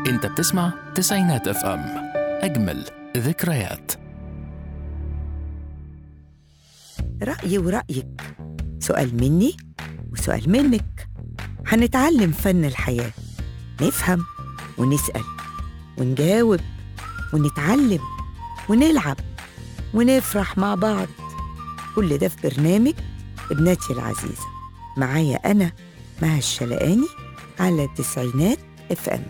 انت بتسمع تسعينات اف ام اجمل ذكريات رأيي ورأيك سؤال مني وسؤال منك هنتعلم فن الحياة نفهم ونسأل ونجاوب ونتعلم ونلعب ونفرح مع بعض كل ده في برنامج ابنتي العزيزة معايا أنا مها الشلقاني على تسعينات اف ام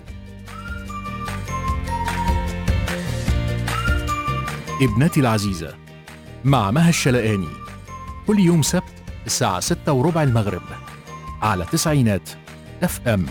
ابنتي العزيزة مع مها الشلقاني كل يوم سبت الساعة ستة وربع المغرب على تسعينات اف ام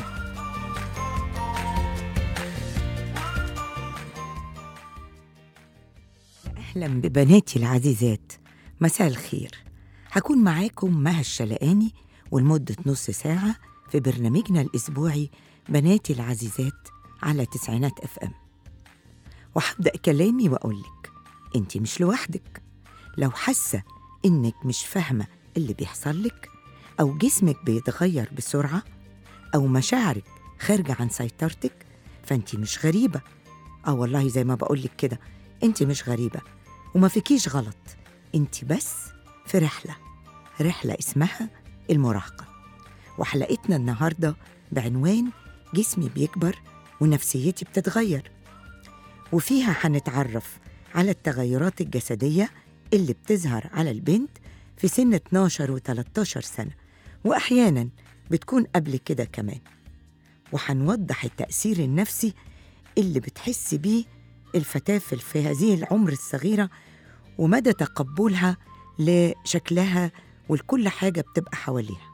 أهلا ببناتي العزيزات مساء الخير هكون معاكم مها الشلقاني ولمدة نص ساعة في برنامجنا الأسبوعي بناتي العزيزات على تسعينات اف ام وهبدأ كلامي وأقولك أنت مش لوحدك لو حاسة إنك مش فاهمة اللي بيحصل لك أو جسمك بيتغير بسرعة أو مشاعرك خارجة عن سيطرتك فأنت مش غريبة آه والله زي ما بقولك كده أنت مش غريبة وما فيكيش غلط أنت بس في رحلة رحلة اسمها المراهقة وحلقتنا النهاردة بعنوان جسمي بيكبر ونفسيتي بتتغير وفيها هنتعرف على التغيرات الجسدية اللي بتظهر على البنت في سن 12 و 13 سنة وأحيانا بتكون قبل كده كمان وهنوضح التأثير النفسي اللي بتحس بيه الفتاة في في هذه العمر الصغيرة ومدى تقبلها لشكلها ولكل حاجة بتبقى حواليها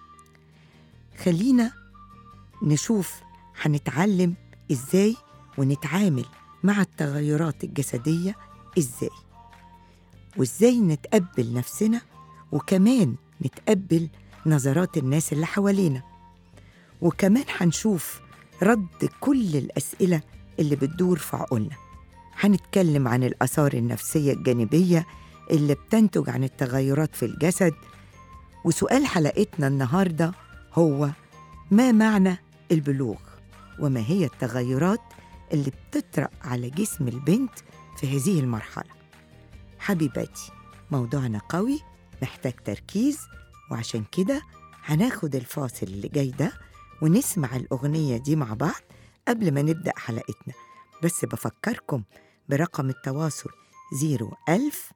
خلينا نشوف هنتعلم ازاي ونتعامل مع التغيرات الجسدية ازاي وازاي نتقبل نفسنا وكمان نتقبل نظرات الناس اللي حوالينا وكمان هنشوف رد كل الأسئلة اللي بتدور في عقولنا هنتكلم عن الآثار النفسية الجانبية اللي بتنتج عن التغيرات في الجسد وسؤال حلقتنا النهارده هو ما معنى البلوغ وما هي التغيرات اللي بتطرأ على جسم البنت في هذه المرحلة حبيباتي موضوعنا قوي محتاج تركيز وعشان كده هناخد الفاصل اللي جاي ده ونسمع الأغنية دي مع بعض قبل ما نبدأ حلقتنا بس بفكركم برقم التواصل 01000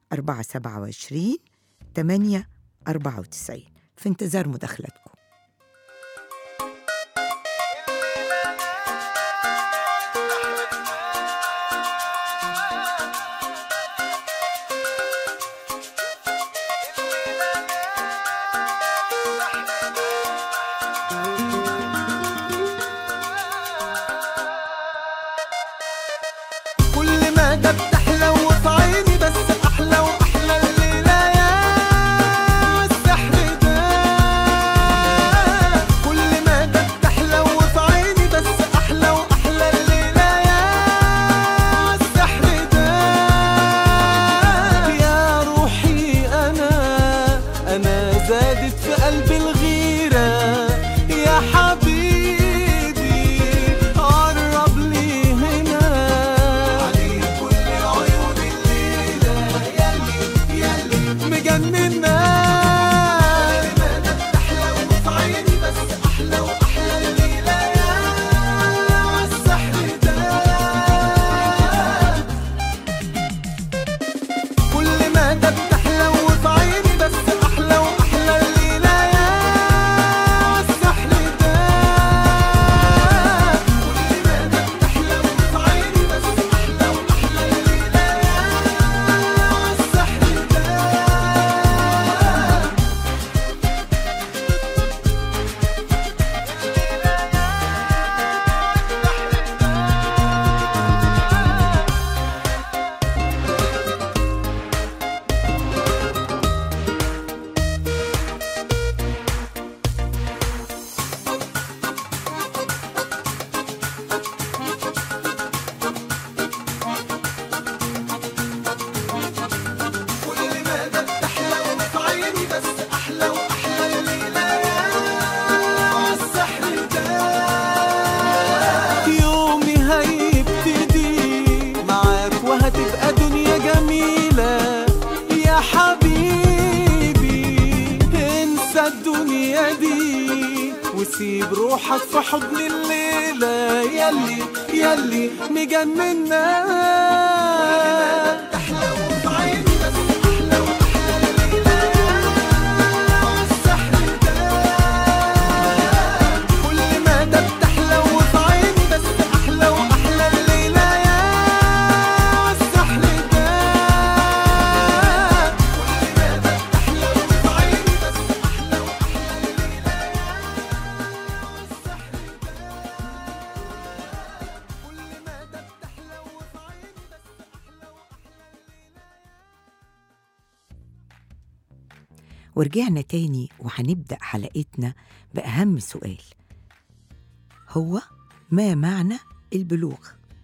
427 8 94 في انتظار مداخلتكم كل ما ده بتحلى وفي عيني بس احلى واحلى الليله يا السحر ده الدنيا دي وسيب روحك في حضن الليلة يلي يلي مجننا أحلى وفي عيني بس أحلى وأحلى الليلة والسحر ده كل ما ده بتحلى وفي عيني بس أحلى وأحلى الليلة يا والسحر ده كل ما ده بتحلى وفي عيني بس أحلى وأحلى الليلة يا والسحر ده كل ما ده بتحلى وفي عيني بس أحلى وأحلى ورجعنا تاني وهنبدأ حلقتنا بأهم سؤال هو ما معنى البلوغ؟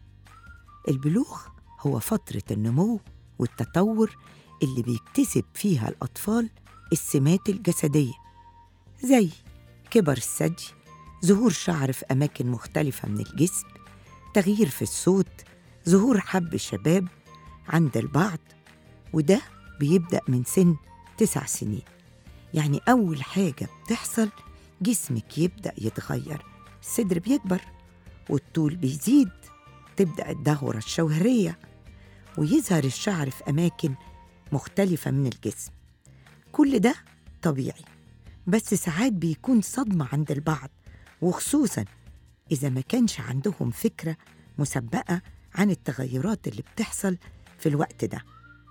البلوغ هو فترة النمو والتطور اللي بيكتسب فيها الأطفال السمات الجسدية زي كبر الثدي ظهور شعر في أماكن مختلفة من الجسم تغيير في الصوت ظهور حب الشباب عند البعض وده بيبدأ من سن تسع سنين يعني أول حاجة بتحصل جسمك يبدأ يتغير الصدر بيكبر والطول بيزيد تبدأ الدورة الشوهرية ويظهر الشعر في أماكن مختلفة من الجسم كل ده طبيعي بس ساعات بيكون صدمة عند البعض وخصوصا إذا ما كانش عندهم فكرة مسبقة عن التغيرات اللي بتحصل في الوقت ده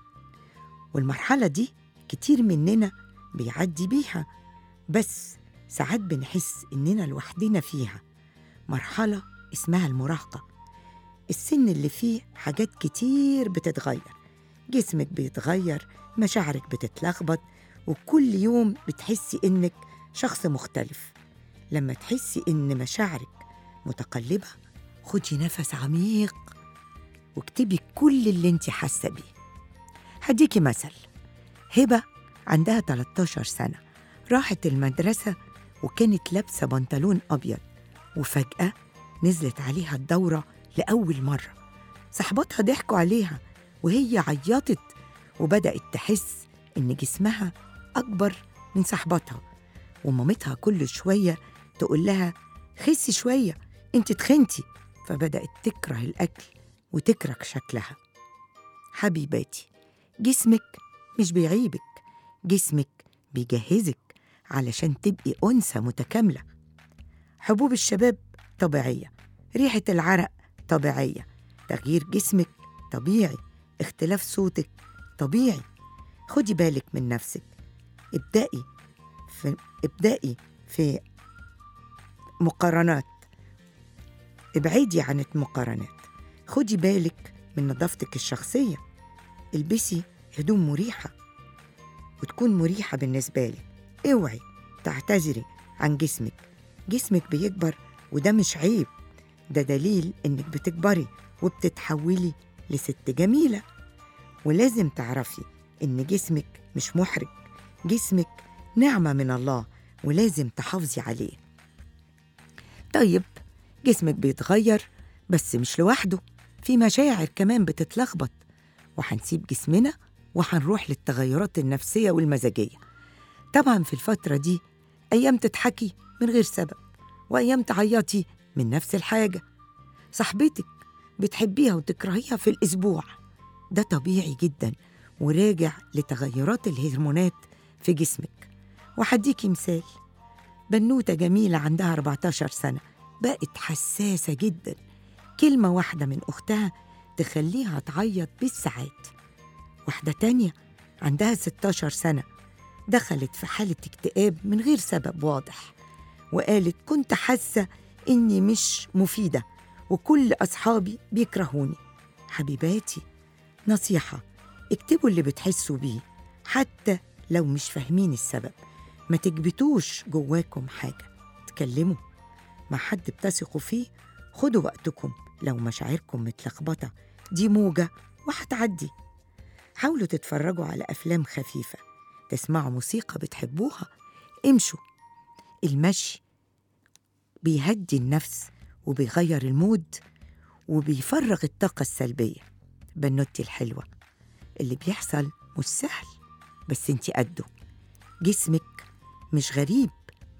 والمرحلة دي كتير مننا بيعدي بيها بس ساعات بنحس إننا لوحدنا فيها مرحلة اسمها المراهقة السن اللي فيه حاجات كتير بتتغير جسمك بيتغير مشاعرك بتتلخبط وكل يوم بتحسي إنك شخص مختلف لما تحسي إن مشاعرك متقلبة خدي نفس عميق واكتبي كل اللي انت حاسة بيه هديكي مثل هبة عندها 13 سنة راحت المدرسة وكانت لابسة بنطلون أبيض وفجأة نزلت عليها الدورة لأول مرة صحباتها ضحكوا عليها وهي عيطت وبدأت تحس إن جسمها أكبر من صحباتها ومامتها كل شوية تقول لها خسي شوية انت تخنتي فبدأت تكره الأكل وتكره شكلها حبيباتي جسمك مش بيعيبك جسمك بيجهزك علشان تبقي أنثى متكاملة حبوب الشباب طبيعية ريحة العرق طبيعية تغيير جسمك طبيعي اختلاف صوتك طبيعي خدي بالك من نفسك ابدأي في ابدأي في مقارنات ابعدي عن المقارنات خدي بالك من نظافتك الشخصية البسي هدوم مريحة وتكون مريحة بالنسبة لك اوعي تعتذري عن جسمك جسمك بيكبر وده مش عيب ده دليل انك بتكبري وبتتحولي لست جميلة ولازم تعرفي ان جسمك مش محرج جسمك نعمة من الله ولازم تحافظي عليه طيب جسمك بيتغير بس مش لوحده في مشاعر كمان بتتلخبط وهنسيب جسمنا وهنروح للتغيرات النفسية والمزاجية طبعا في الفترة دي أيام تضحكي من غير سبب وأيام تعيطي من نفس الحاجة صاحبتك بتحبيها وتكرهيها في الأسبوع ده طبيعي جدا وراجع لتغيرات الهرمونات في جسمك وهديكي مثال بنوتة جميلة عندها 14 سنة بقت حساسة جدا كلمة واحدة من أختها تخليها تعيط بالساعات واحدة تانية عندها 16 سنة دخلت في حالة اكتئاب من غير سبب واضح وقالت كنت حاسة إني مش مفيدة وكل أصحابي بيكرهوني حبيباتي نصيحة اكتبوا اللي بتحسوا بيه حتى لو مش فاهمين السبب ما تكبتوش جواكم حاجة اتكلموا مع حد بتثقوا فيه خدوا وقتكم لو مشاعركم متلخبطة دي موجة وهتعدي حاولوا تتفرجوا على أفلام خفيفة تسمعوا موسيقى بتحبوها امشوا المشي بيهدي النفس وبيغير المود وبيفرغ الطاقة السلبية بنوتي الحلوة اللي بيحصل مش سهل بس انتي قده جسمك مش غريب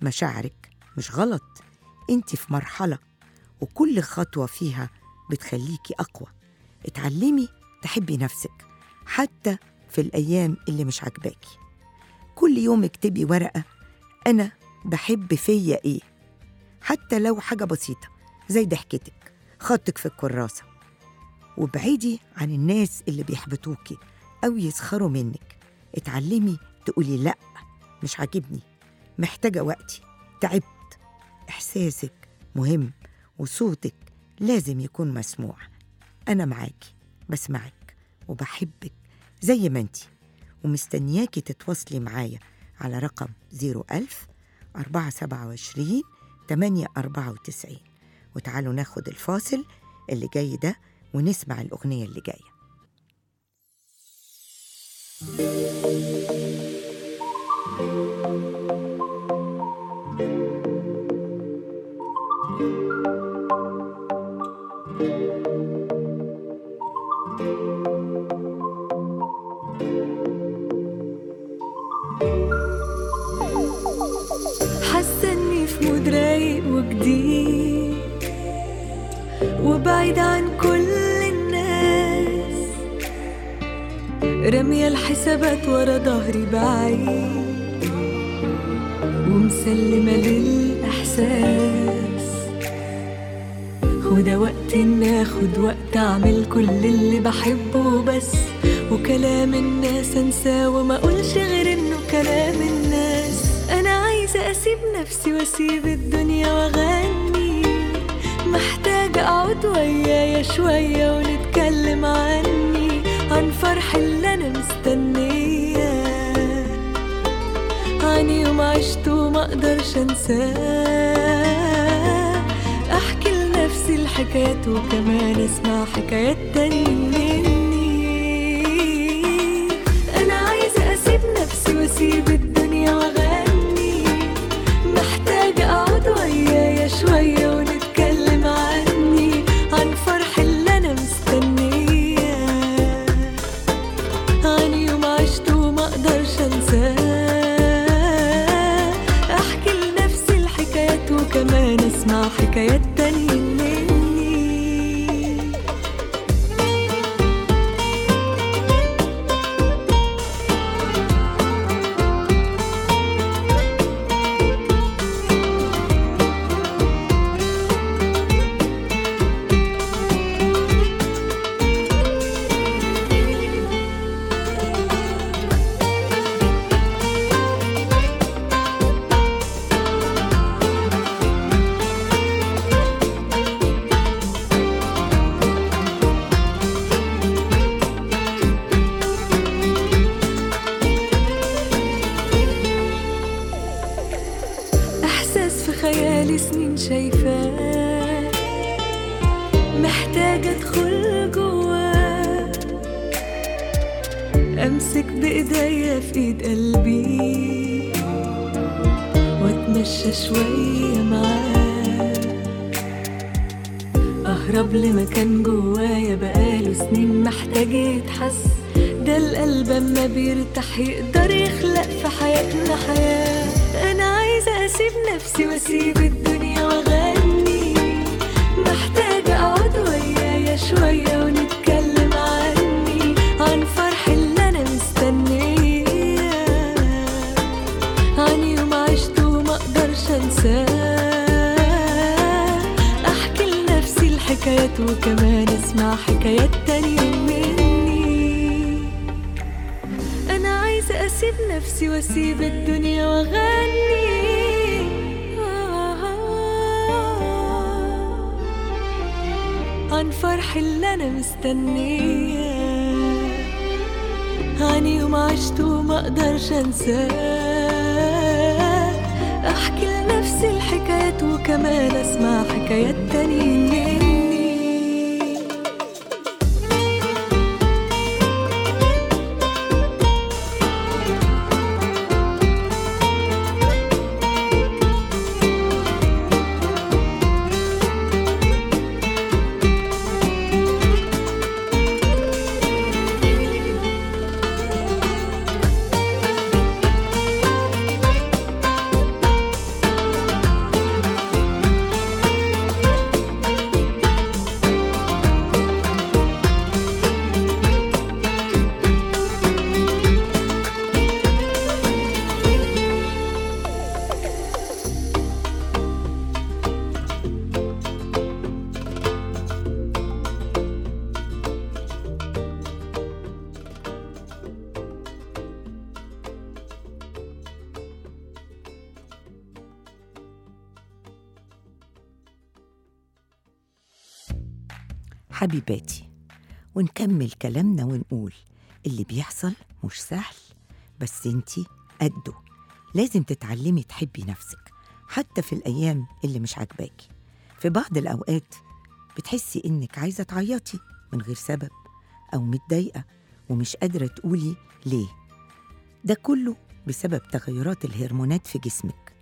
مشاعرك مش غلط انت في مرحلة وكل خطوة فيها بتخليكي أقوى اتعلمي تحبي نفسك حتى في الأيام اللي مش عاجباكي كل يوم اكتبي ورقة أنا بحب فيا إيه حتى لو حاجة بسيطة زي ضحكتك خطك في الكراسة وابعدي عن الناس اللي بيحبطوكي أو يسخروا منك اتعلمي تقولي لأ مش عاجبني محتاجة وقتي تعبت إحساسك مهم وصوتك لازم يكون مسموع أنا معاكي بسمعك وبحبك زي ما انتي ومستنياكي تتواصلي معايا على رقم 01000 427 894 وتعالوا ناخد الفاصل اللي جاي ده ونسمع الأغنية اللي جاية حاسه اني في مود رايق وجديد وبعيد عن كل الناس رامية الحسابات ورا ظهري بعيد ومسلمة للإحساس وده وقت إن آخد وقت أعمل كل اللي بحبه بس وكلام الناس أنساه وما أقولش غير إنه كلام الناس أنا عايزة أسيب نفسي وأسيب الدنيا وأغني محتاجة أقعد ويايا شوية ونتكلم عني عن فرح اللي أنا مستنياه عن يوم عشته وما اقدرش انساه احكي لنفسي الحكايات وكمان اسمع حكايات تاني مني انا عايزه اسيب نفسي واسيب الدنيا واغني محتاجه اقعد ويايا شويه ونتكلم عني عن فرح اللي انا مستنياه عن يوم عشته وما اقدرش انساه احكي لنفسي الحكايات وكمان اسمع حكايات تانية مني احساس في خيالي سنين شايفاه محتاجة ادخل جواه امسك بايديا في ايد قلبي واتمشى شوية معاه اهرب لمكان جوايا بقاله سنين محتاج يتحس ده القلب اما بيرتاح يقدر يخلق في حياتنا حياة انا عايزة اسيب نفسي واسيب الدنيا واغني محتاجة اقعد ويايا شوية ونتكلم عني عن فرح اللي انا مستنياه عن يوم عشته وما اقدرش انساه احكي لنفسي الحكايات وكمان اسمع حكايات تانية مني انا عايزة اسيب نفسي واسيب الدنيا واغني عن فرح اللي انا مستنياه عن يوم عشته وما اقدرش انساه احكي لنفسي الحكايات وكمان اسمع حكايات تانية مني حبيباتي ونكمل كلامنا ونقول اللي بيحصل مش سهل بس انتي قده لازم تتعلمي تحبي نفسك حتى في الأيام اللي مش عاجباكي في بعض الأوقات بتحسي إنك عايزة تعيطي من غير سبب أو متضايقة ومش قادرة تقولي ليه ده كله بسبب تغيرات الهرمونات في جسمك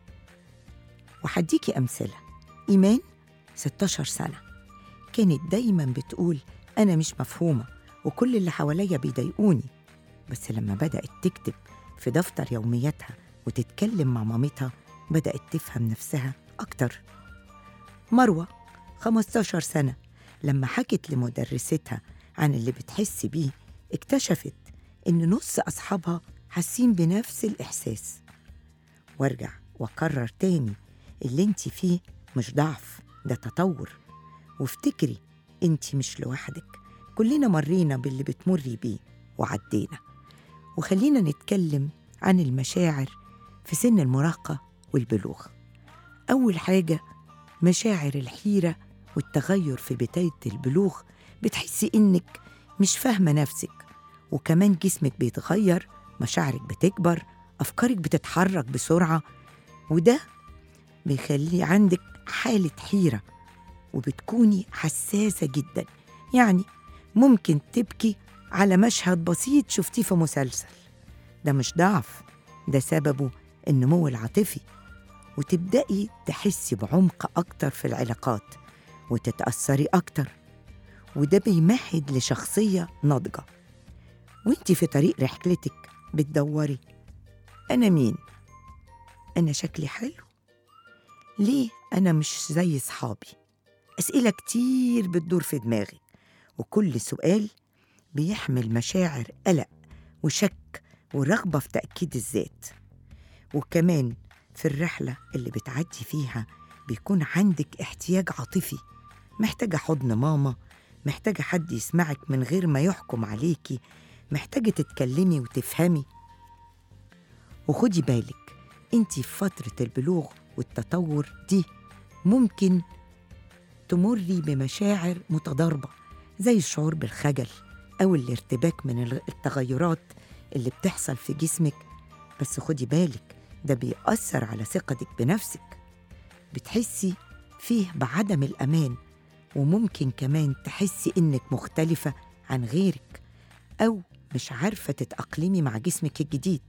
وهديكي أمثلة إيمان 16 سنة كانت دايما بتقول أنا مش مفهومة وكل اللي حواليا بيضايقوني بس لما بدأت تكتب في دفتر يومياتها وتتكلم مع مامتها بدأت تفهم نفسها أكتر مروة 15 سنة لما حكت لمدرستها عن اللي بتحس بيه اكتشفت إن نص أصحابها حاسين بنفس الإحساس وارجع وأكرر تاني اللي انت فيه مش ضعف ده تطور وافتكري انت مش لوحدك كلنا مرينا باللي بتمري بيه وعدينا وخلينا نتكلم عن المشاعر في سن المراهقة والبلوغ أول حاجة مشاعر الحيرة والتغير في بداية البلوغ بتحسي إنك مش فاهمة نفسك وكمان جسمك بيتغير مشاعرك بتكبر أفكارك بتتحرك بسرعة وده بيخلي عندك حالة حيرة وبتكوني حساسة جدا يعني ممكن تبكي على مشهد بسيط شفتيه في مسلسل ده مش ضعف ده سببه النمو العاطفي وتبدأي تحسي بعمق أكتر في العلاقات وتتأثري أكتر وده بيمهد لشخصية ناضجة وانت في طريق رحلتك بتدوري أنا مين؟ أنا شكلي حلو؟ ليه أنا مش زي صحابي؟ أسئلة كتير بتدور في دماغي وكل سؤال بيحمل مشاعر قلق وشك ورغبة في تأكيد الذات وكمان في الرحلة اللي بتعدي فيها بيكون عندك احتياج عاطفي محتاجة حضن ماما محتاجة حد يسمعك من غير ما يحكم عليكي محتاجة تتكلمي وتفهمي وخدي بالك انت في فترة البلوغ والتطور دي ممكن تمري بمشاعر متضاربة زي الشعور بالخجل أو الارتباك من التغيرات اللي بتحصل في جسمك بس خدي بالك ده بيأثر على ثقتك بنفسك بتحسي فيه بعدم الأمان وممكن كمان تحسي إنك مختلفة عن غيرك أو مش عارفة تتأقلمي مع جسمك الجديد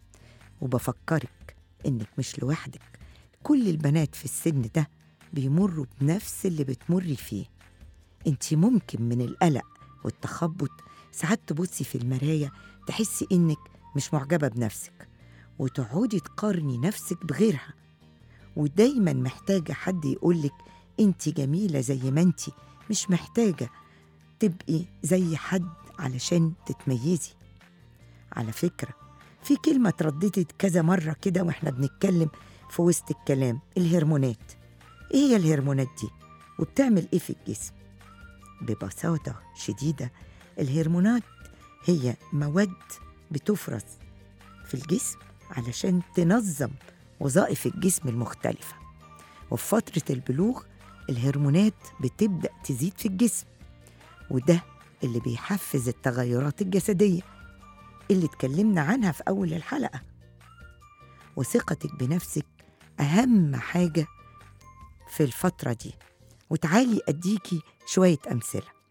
وبفكرك إنك مش لوحدك كل البنات في السن ده بيمروا بنفس اللي بتمري فيه انت ممكن من القلق والتخبط ساعات تبصي في المراية تحسي إنك مش معجبة بنفسك وتقعدي تقارني نفسك بغيرها ودايما محتاجة حد يقولك انت جميلة زي ما انت مش محتاجة تبقي زي حد علشان تتميزي على فكرة في كلمة اترددت كذا مرة كده واحنا بنتكلم في وسط الكلام الهرمونات ايه هي الهرمونات دي وبتعمل ايه في الجسم ببساطة شديدة الهرمونات هي مواد بتفرز في الجسم علشان تنظم وظائف الجسم المختلفة وفي فترة البلوغ الهرمونات بتبدأ تزيد في الجسم وده اللي بيحفز التغيرات الجسدية اللي اتكلمنا عنها في أول الحلقة وثقتك بنفسك أهم حاجة في الفترة دي وتعالي أديكي شوية أمثلة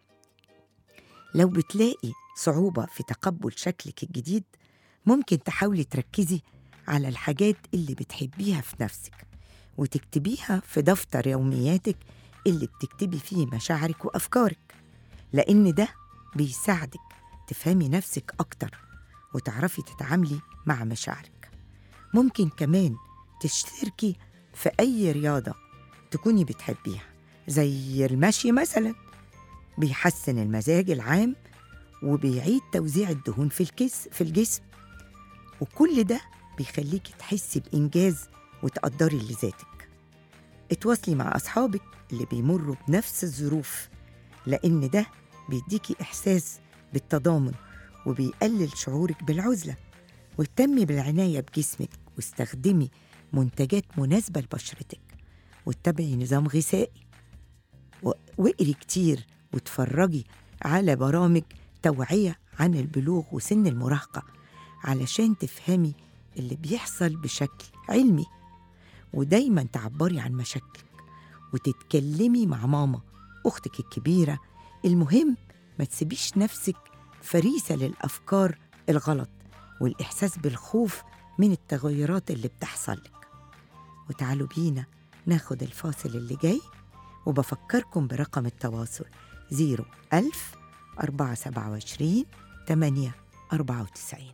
لو بتلاقي صعوبة في تقبل شكلك الجديد ممكن تحاولي تركزي على الحاجات اللي بتحبيها في نفسك وتكتبيها في دفتر يومياتك اللي بتكتبي فيه مشاعرك وأفكارك لأن ده بيساعدك تفهمي نفسك أكتر وتعرفي تتعاملي مع مشاعرك ممكن كمان تشتركي في أي رياضة تكوني بتحبيها زي المشي مثلا بيحسن المزاج العام وبيعيد توزيع الدهون في الكس في الجسم وكل ده بيخليكي تحسي بإنجاز وتقدري لذاتك اتواصلي مع أصحابك اللي بيمروا بنفس الظروف لأن ده بيديكي إحساس بالتضامن وبيقلل شعورك بالعزلة واهتمي بالعناية بجسمك واستخدمي منتجات مناسبة لبشرتك واتبعي نظام غذائي و- واقري كتير وتفرجي على برامج توعية عن البلوغ وسن المراهقة علشان تفهمي اللي بيحصل بشكل علمي ودايما تعبري عن مشاكلك وتتكلمي مع ماما أختك الكبيرة المهم ما تسيبيش نفسك فريسة للأفكار الغلط والإحساس بالخوف من التغيرات اللي بتحصل لك وتعالوا بينا ناخد الفاصل اللي جاي وبفكركم برقم التواصل 01000 427 8 94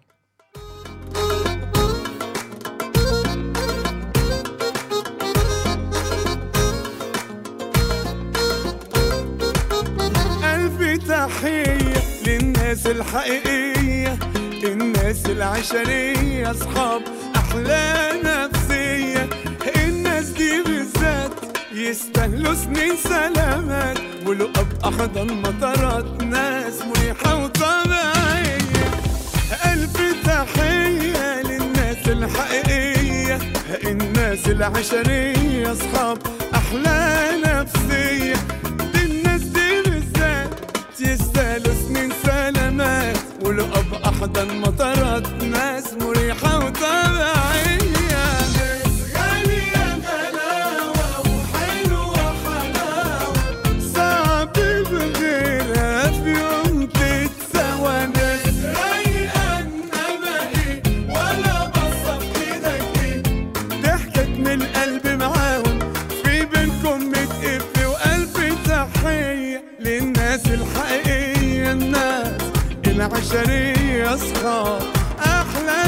ألف تحية للناس الحقيقية الناس العشرية أصحاب أحلى نفسية الناس دي بالذات يستاهلوا سنين سلامات ولقب أحضن مطارات ناس مريحة وطبيعية ألف تحية للناس الحقيقية الناس العشرية أصحاب أحلى نفسية دي الناس دي بالذات يستاهلوا سنين سلامات ولقب أحضن مطارات ناس مريحة وطبيعية ناس غالية غلاوة وحلوة حلاوة صعب بغيرها في يوم تتسوى ناس رايقة إنما إيه ولا بصة في إيدك إيه ضحكت من القلب معاهم في بينكم متقف وألف تحية للناس الحقيقية الناس العشرية أصحاب أحلى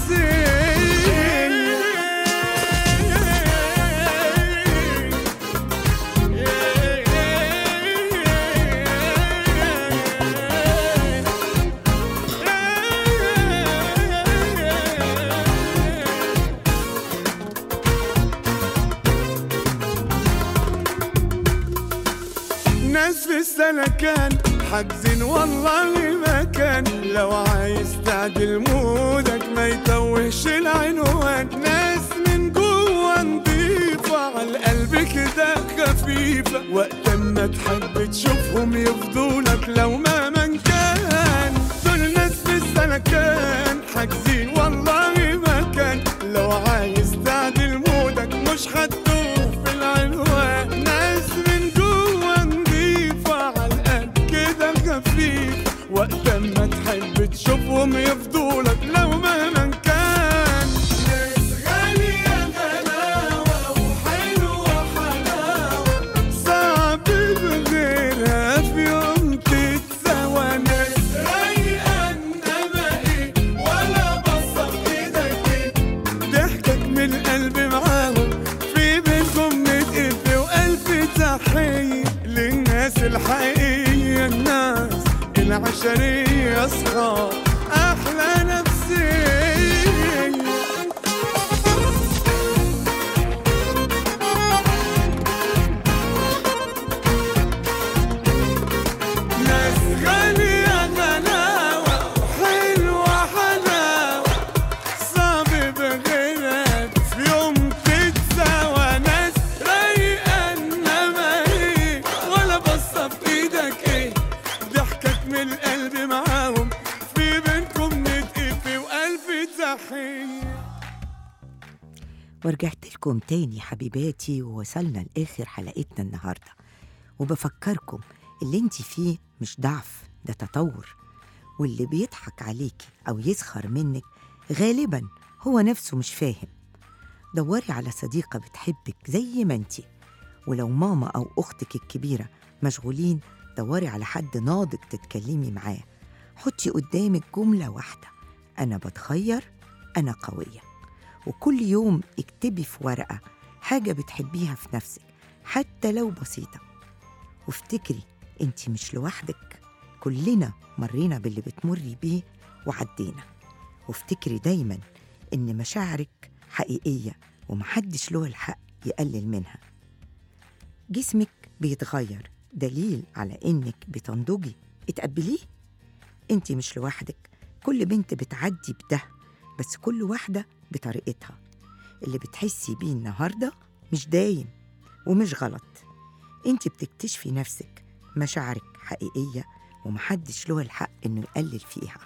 نفسية ناس في السلكان حاجزين والله ما كان لو عايز تعدل مودك ما يتوهش العنوان ناس من جوه نضيفة على القلب كده خفيفة وقت ما تحب تشوفهم يفضولك لو ما من كان دول ناس في السلكان حاجزين والله ما كان لو عايز تعدل مودك مش هتدوخ في العنوان ناس من جوه نضيفة على القلب كده خفيف وقت ما تحب تشوفهم يفضولك لو مهما كان ناس غالية غلاوة وحلوة حلاوة صعب بغيرها في يوم تتسوى ناس رايقة إنما إيه ولا بصة في إيدك إيه ضحكك من القلب معاهم في بينكم متقف وألف تحية للناس الحقيقية الناس العشرية أصحاب أحلى نفسية ناس غالية غلاوة حلوة حلاوة صعب بغيرها في يوم تتساوى ناس رايقة انما ايه ولا بصة في ايدك ايه ضحكك من القلب معاهم في بينكم نتقف والف تحية ورجعت لكم تاني حبيباتي ووصلنا لآخر حلقتنا النهاردة وبفكركم اللي انت فيه مش ضعف ده تطور واللي بيضحك عليكي أو يسخر منك غالبا هو نفسه مش فاهم دوري على صديقة بتحبك زي ما انت ولو ماما أو أختك الكبيرة مشغولين دوري على حد ناضج تتكلمي معاه حطي قدامك جملة واحدة أنا بتخير أنا قوية وكل يوم اكتبي في ورقة حاجة بتحبيها في نفسك حتى لو بسيطة وافتكري انت مش لوحدك كلنا مرينا باللي بتمري بيه وعدينا وافتكري دايما ان مشاعرك حقيقية ومحدش له الحق يقلل منها جسمك بيتغير دليل على انك بتنضجي اتقبليه انت مش لوحدك كل بنت بتعدي بده بس كل واحدة بطريقتها اللي بتحسي بيه النهاردة مش دايم ومش غلط انت بتكتشفي نفسك مشاعرك حقيقية ومحدش له الحق إنه يقلل فيها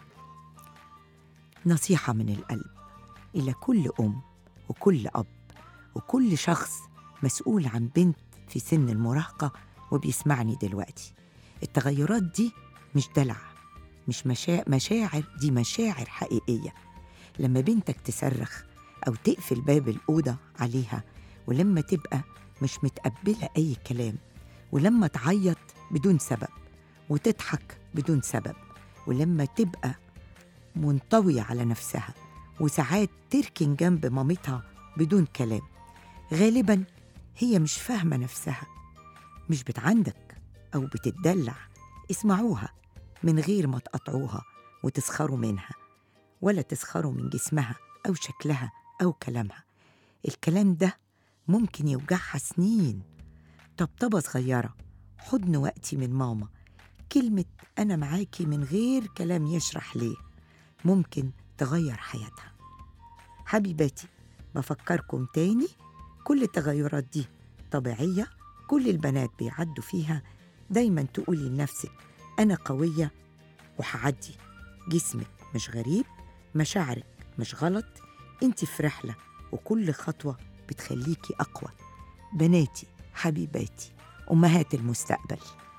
نصيحة من القلب إلى كل أم وكل أب وكل شخص مسؤول عن بنت في سن المراهقة وبيسمعني دلوقتي التغيرات دي مش دلع مش مشا... مشاعر دي مشاعر حقيقية لما بنتك تصرخ أو تقفل باب الأوضة عليها ولما تبقى مش متقبلة أي كلام ولما تعيط بدون سبب وتضحك بدون سبب ولما تبقى منطوية على نفسها وساعات تركن جنب مامتها بدون كلام غالبا هي مش فاهمة نفسها مش بتعندك أو بتتدلع اسمعوها من غير ما تقطعوها وتسخروا منها ولا تسخروا من جسمها أو شكلها أو كلامها الكلام ده ممكن يوجعها سنين طبطبة صغيرة حضن وقتي من ماما كلمة أنا معاكي من غير كلام يشرح ليه ممكن تغير حياتها حبيباتي بفكركم تاني كل التغيرات دي طبيعية كل البنات بيعدوا فيها دايما تقولي لنفسك أنا قوية وهعدي جسمك مش غريب مشاعرك مش غلط انت في رحلة وكل خطوة بتخليكي أقوى بناتي حبيباتي أمهات المستقبل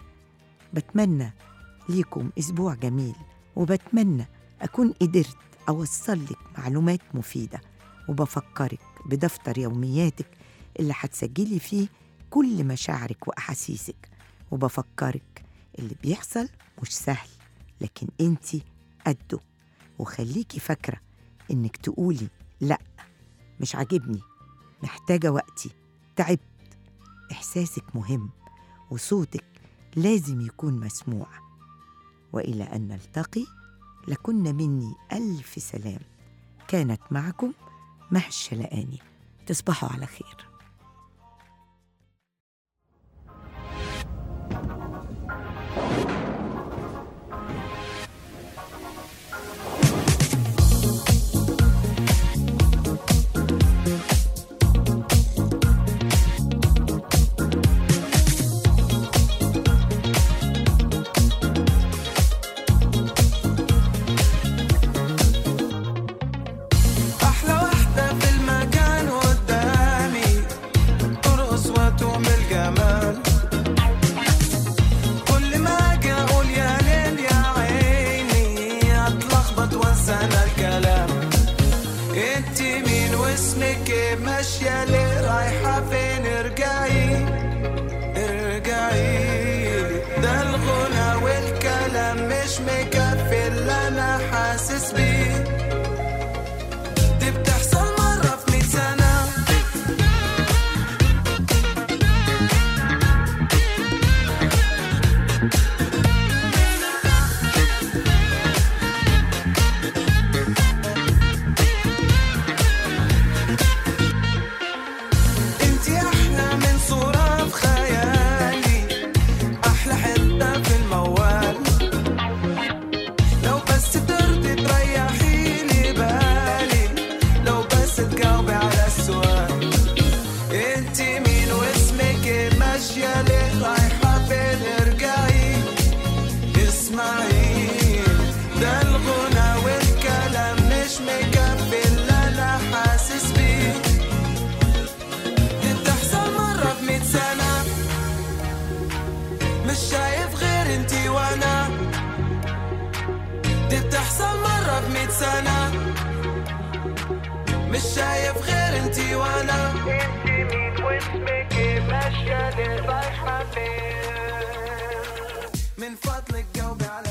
بتمنى ليكم أسبوع جميل وبتمنى أكون قدرت أوصل لك معلومات مفيدة وبفكرك بدفتر يومياتك اللي هتسجلي فيه كل مشاعرك وأحاسيسك وبفكرك اللي بيحصل مش سهل لكن انتي قده وخليكي فاكرة إنك تقولي لأ مش عاجبني محتاجة وقتي تعبت إحساسك مهم وصوتك لازم يكون مسموع وإلى أن نلتقي لكن مني ألف سلام كانت معكم مها الشلقاني تصبحوا على خير أحلى واحدة في المكان قدامي ترقص وتعمل جمال كل ما أجي أقول يا ليل يا عيني أتلخبط وأنسى أنا الكلام انت مين واسمك إيه؟ ماشية ليه رايحة فين ارجعي ارجعي ده الغنى والكلام مش مكفي اللي أنا حاسس بيه دي بتحصل مرة في مية سنة انتي أحلى من صورة في خيالي أحلى حتة في الموال لو بس ترضي تريحي لي بالي لو بس تجاوبي على السؤال انت مين واسمك ايه ماشية ليه رايحة فين ارجعي اسمعي ده الغنى والكلام مش مكفي اللي انا حاسس بيه دي بتحصل مرة في مية سنة مش شايف غير انتي وانا دي بتحصل مرة في مية سنة مش شايف غير انتي وانا انتي مين واسمك ايه ماشية ليه رايحة فين من فضلك جاوبي على